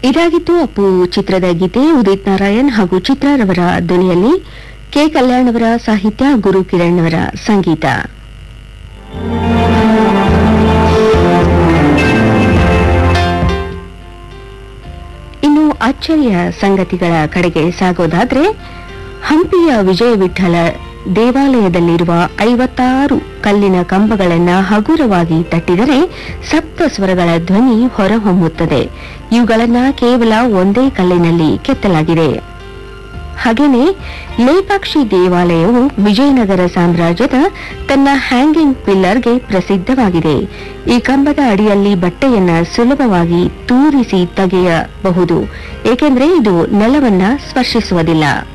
ಇದಾಗಿತ್ತು ಅಪ್ಪು ಚಿತ್ರದ ಗೀತೆ ಉದಿತ್ ನಾರಾಯಣ್ ಹಾಗೂ ಚಿತ್ರರವರ ಧ್ವನಿಯಲ್ಲಿ ಕೆ ಕಲ್ಯಾಣ್ ಅವರ ಸಾಹಿತ್ಯ ಗುರು ಕಿರಣ್ ಅವರ ಸಂಗೀತ ಇನ್ನು ಅಚ್ಚರಿಯ ಸಂಗತಿಗಳ ಕಡೆಗೆ ಸಾಗೋದಾದ್ರೆ ಹಂಪಿಯ ವಿಜಯ ವಿಠಲ ದೇವಾಲಯದಲ್ಲಿರುವ ಐವತ್ತಾರು ಕಲ್ಲಿನ ಕಂಬಗಳನ್ನ ಹಗುರವಾಗಿ ತಟ್ಟಿದರೆ ಸಪ್ತ ಸ್ವರಗಳ ಧ್ವನಿ ಹೊರಹೊಮ್ಮುತ್ತದೆ ಇವುಗಳನ್ನ ಕೇವಲ ಒಂದೇ ಕಲ್ಲಿನಲ್ಲಿ ಕೆತ್ತಲಾಗಿದೆ ಹಾಗೇನೆ ಲೇಪಾಕ್ಷಿ ದೇವಾಲಯವು ವಿಜಯನಗರ ಸಾಮ್ರಾಜ್ಯದ ತನ್ನ ಹ್ಯಾಂಗಿಂಗ್ ಪಿಲ್ಲರ್ಗೆ ಪ್ರಸಿದ್ಧವಾಗಿದೆ ಈ ಕಂಬದ ಅಡಿಯಲ್ಲಿ ಬಟ್ಟೆಯನ್ನ ಸುಲಭವಾಗಿ ತೂರಿಸಿ ತೆಗೆಯಬಹುದು ಏಕೆಂದರೆ ಇದು ನೆಲವನ್ನ ಸ್ಪರ್ಶಿಸುವುದಿಲ್ಲ